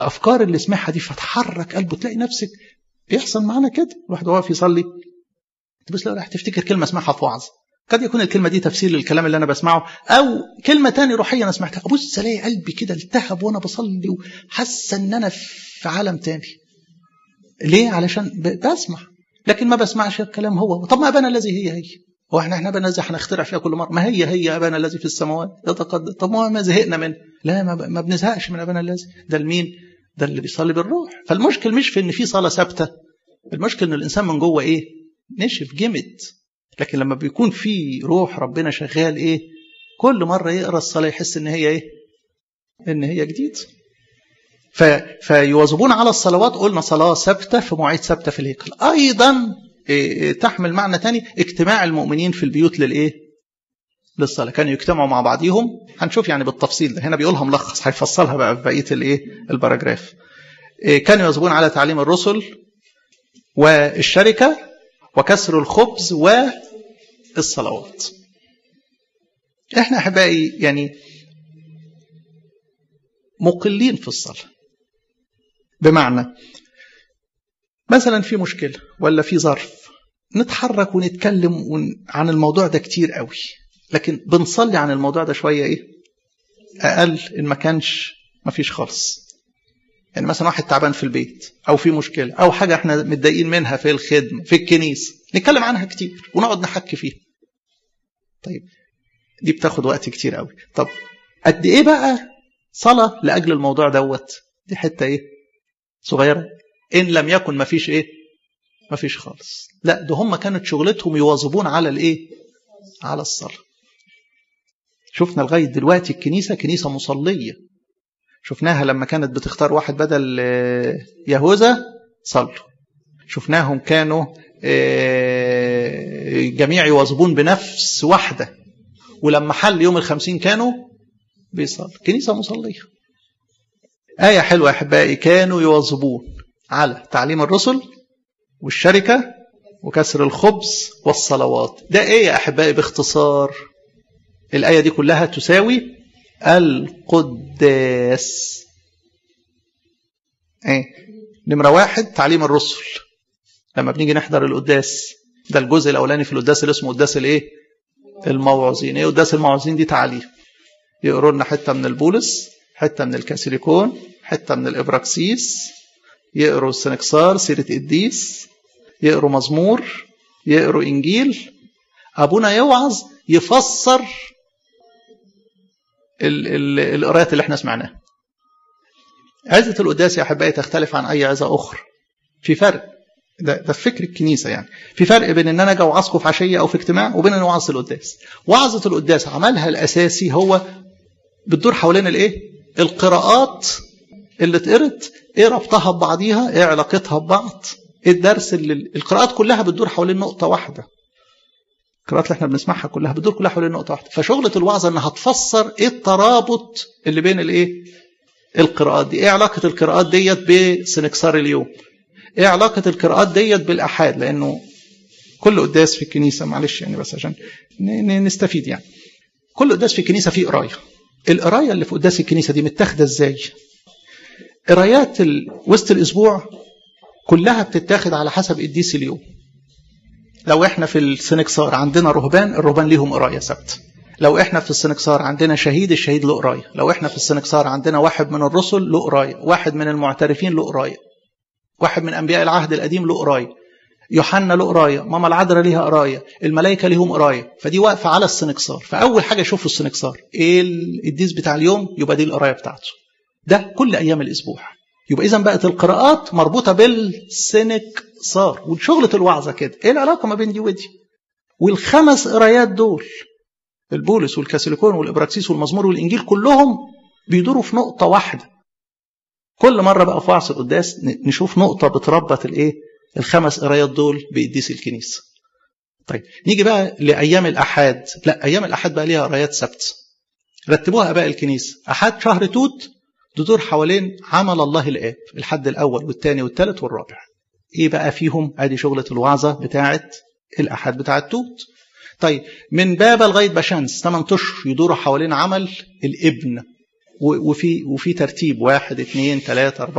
الافكار اللي سمعها دي فتحرك قلبه تلاقي نفسك بيحصل معانا كده الواحد وهو يصلي بس لو راح تفتكر كلمه اسمعها في وعظ قد يكون الكلمه دي تفسير للكلام اللي انا بسمعه او كلمه تاني روحيه انا سمعتها ابص الاقي قلبي كده التهب وانا بصلي وحاسه ان انا في عالم تاني ليه علشان بسمع لكن ما بسمعش الكلام هو طب ما ابانا الذي هي هي هو احنا احنا ابانا الذي هنخترع فيها كل مره ما هي هي ابانا الذي في السماوات يتقدم طب ما ما زهقنا منه لا ما, ما بنزهقش من ابانا الذي ده لمين ده اللي بيصلي بالروح فالمشكل مش في ان في صلاه ثابته المشكل ان الانسان من جوه ايه نشف جمد لكن لما بيكون في روح ربنا شغال ايه كل مره يقرا الصلاه يحس ان هي ايه ان هي جديد ف... فيواظبون على الصلوات قلنا صلاه ثابته في مواعيد ثابته في الهيكل ايضا إيه تحمل معنى تاني اجتماع المؤمنين في البيوت للايه للصلاه كانوا يجتمعوا مع بعضيهم هنشوف يعني بالتفصيل ده هنا بيقولها ملخص هيفصلها بقى في بقيه الايه الباراجراف إيه كانوا يواظبون على تعليم الرسل والشركه وكسر الخبز والصلوات احنا احبائي يعني مقلين في الصلاه بمعنى مثلا في مشكله ولا في ظرف نتحرك ونتكلم عن الموضوع ده كتير قوي لكن بنصلي عن الموضوع ده شويه ايه اقل ان ما كانش ما فيش خالص يعني مثلا واحد تعبان في البيت او في مشكله او حاجه احنا متضايقين منها في الخدمه في الكنيسه نتكلم عنها كتير ونقعد نحكي فيها طيب دي بتاخد وقت كتير قوي طب قد ايه بقى صلاه لاجل الموضوع دوت دي حته ايه صغيره ان لم يكن ما فيش ايه ما فيش خالص لا ده هم كانت شغلتهم يواظبون على الايه على الصلاه شفنا لغايه دلوقتي الكنيسه كنيسه مصليه شفناها لما كانت بتختار واحد بدل يهوذا صلوا شفناهم كانوا جميع يواظبون بنفس واحدة ولما حل يوم الخمسين كانوا بيصلوا كنيسة مصلية آية حلوة يا أحبائي كانوا يواظبون على تعليم الرسل والشركة وكسر الخبز والصلوات ده إيه يا أحبائي باختصار الآية دي كلها تساوي القداس ايه نمرة واحد تعليم الرسل لما بنيجي نحضر القداس ده الجزء الاولاني في القداس اللي اسمه قداس الايه الموعظين ايه قداس الموعظين دي تعليم يقروا لنا حته من البولس حته من الكاثوليكون حته من الابراكسيس يقروا السنكسار سيره قديس يقروا مزمور يقروا انجيل ابونا يوعظ يفسر القراءات اللي احنا سمعناها عزة القداس يا أحبائي تختلف عن أي عزة أخرى في فرق ده, ده في فكر الكنيسة يعني في فرق بين إن أنا أجي أوعظكم في عشية أو في اجتماع وبين إن أوعظ القداس وعظة القداس عملها الأساسي هو بتدور حوالين الإيه؟ القراءات اللي اتقرت إيه ربطها ببعضيها؟ إيه علاقتها ببعض؟ إيه الدرس اللي القراءات كلها بتدور حوالين نقطة واحدة القراءات اللي احنا بنسمعها كلها بتدور كلها حوالين نقطه واحده فشغله الوعظه انها تفسر ايه الترابط اللي بين الايه القراءات دي ايه علاقه القراءات ديت بسنكسار اليوم ايه علاقه القراءات ديت بالاحاد لانه كل قداس في الكنيسه معلش يعني بس عشان نستفيد يعني كل قداس في الكنيسه فيه قرايه القرايه اللي في قداس الكنيسه دي متاخده ازاي قرايات وسط الاسبوع كلها بتتاخد على حسب قديس اليوم لو احنا في السنكسار عندنا رهبان الرهبان ليهم قرايه ثابته لو احنا في السنكسار عندنا شهيد الشهيد له قرايه لو احنا في السنكسار عندنا واحد من الرسل له قرايه واحد من المعترفين له قرايه واحد من انبياء العهد القديم له قرايه يوحنا له قرايه ماما العذراء ليها قرايه الملائكه ليهم قرايه فدي واقفه على السنكسار فاول حاجه يشوفوا السنكسار ايه القديس بتاع اليوم يبقى دي القرايه بتاعته ده كل ايام الاسبوع يبقى اذا بقت القراءات مربوطه بالسنكسار وشغله الوعظه كده ايه العلاقه ما بين دي ودي والخمس قرايات دول البولس والكاثوليكون والابراكسيس والمزمور والانجيل كلهم بيدوروا في نقطه واحده كل مره بقى في وعظ القداس نشوف نقطه بتربط الايه الخمس قرايات دول بقديس الكنيسه طيب نيجي بقى لايام الاحاد لا ايام الاحاد بقى ليها قرايات ثابته رتبوها اباء الكنيسه احد شهر توت تدور حوالين عمل الله الاب الحد الاول والثاني والثالث والرابع ايه بقى فيهم ادي شغله الوعظه بتاعه الاحد بتاعه توت طيب من بابا لغايه بشمس 8 اشهر يدوروا حوالين عمل الابن وفي وفي ترتيب واحد اثنين ثلاثة أربعة